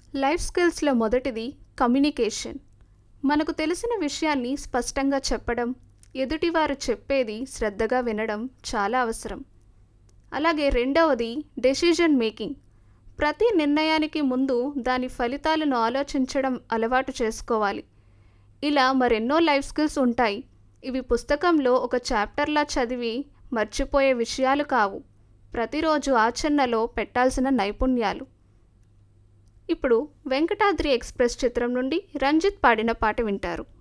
life స్కిల్స్లో మొదటిది communication మనకు తెలిసిన విషయాన్ని స్పష్టంగా చెప్పడం ఎదుటివారు చెప్పేది శ్రద్ధగా వినడం చాలా అవసరం అలాగే రెండవది డెసిజన్ మేకింగ్ ప్రతి నిర్ణయానికి ముందు దాని ఫలితాలను ఆలోచించడం అలవాటు చేసుకోవాలి ఇలా మరెన్నో లైఫ్ స్కిల్స్ ఉంటాయి ఇవి పుస్తకంలో ఒక చాప్టర్లా చదివి మర్చిపోయే విషయాలు కావు ప్రతిరోజు ఆచరణలో పెట్టాల్సిన నైపుణ్యాలు ఇప్పుడు వెంకటాద్రి ఎక్స్ప్రెస్ చిత్రం నుండి రంజిత్ పాడిన పాట వింటారు